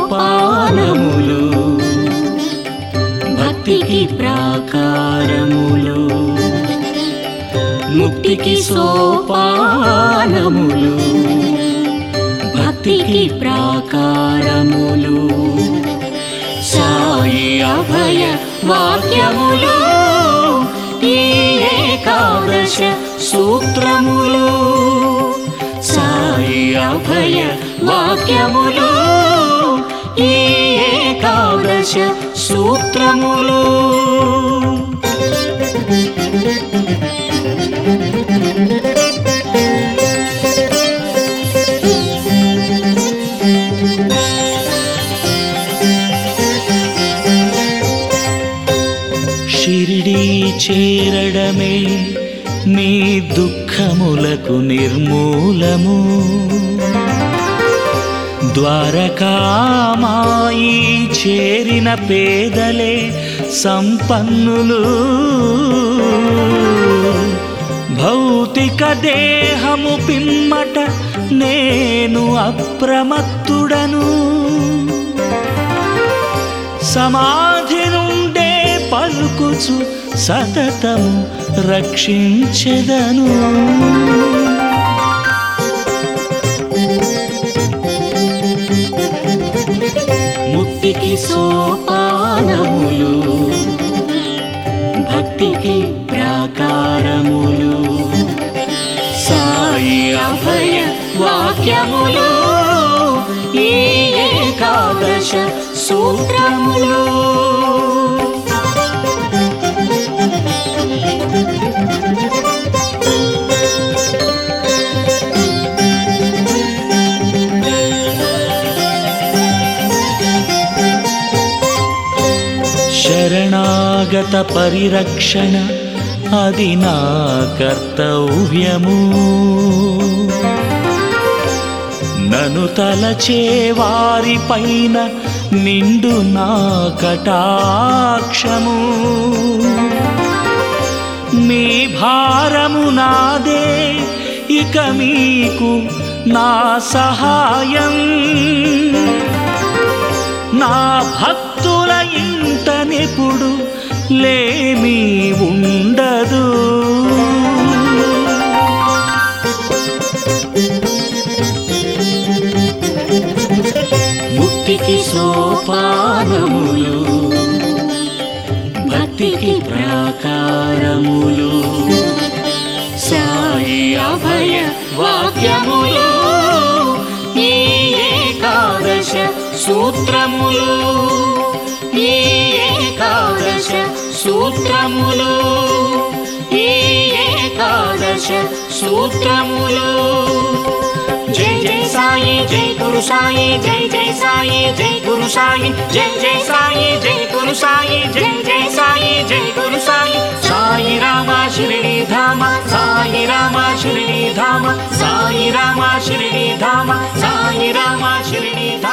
సోపానములు భక్తికి ప్రాకారములు ముక్తికి సోపానములు భక్తికి ప్రాకారములు సాయి అభయ వాక్యములు ఈ ఏకాదశ సూత్రములు సాయి అభయ వాక్యములు ఈ ఏకాదశ సూత్రములు షిరిడి చేరడమే నీ దుఃఖములకు నిర్మూలము ద్వారకామాయి చేరిన పేదలే సంపన్నులు భౌతిక దేహము పిమ్మట నేను అప్రమత్తుడను సమాధి నుండే పలుకుచు సతతము రక్షించెదను ముక్తికి సోపానములు భక్తికి ప్రాకారములు సాయి అభయ వాక్యములు ఈ ఏకాదశ సూత్రములు శరణాగత పరిరక్షణ అది నా కర్తవ్యము నను తలచే వారి పైన నిండు నా కటాక్షము మీ భారము నాదే ఇక మీకు నా సహాయం నా భక్తుల ఇంటనెప్పుడు లేమి ఉండదు ముక్తికి సోపానములు భక్తికి ప్రాకారములు సాయి అభయ వాక్యములు ఈ ఏకాదశ సూత్రములు ఈ ఏకాదశ సూత్రములు ఈ ఏకాదశ సూత్రములు జై జై సాయి జై గురు సాయి జై జై సాయి జై గురు సాయి జై జై సాయి జై గురు సాయి జై జై సాయి జై గురు సాయి సాయి రామ శిరిడి ధామ సాయి రామ శిరిడి ధామ సాయి రామ శిరిడి ధామ సాయి రామ శిరిడి ధామ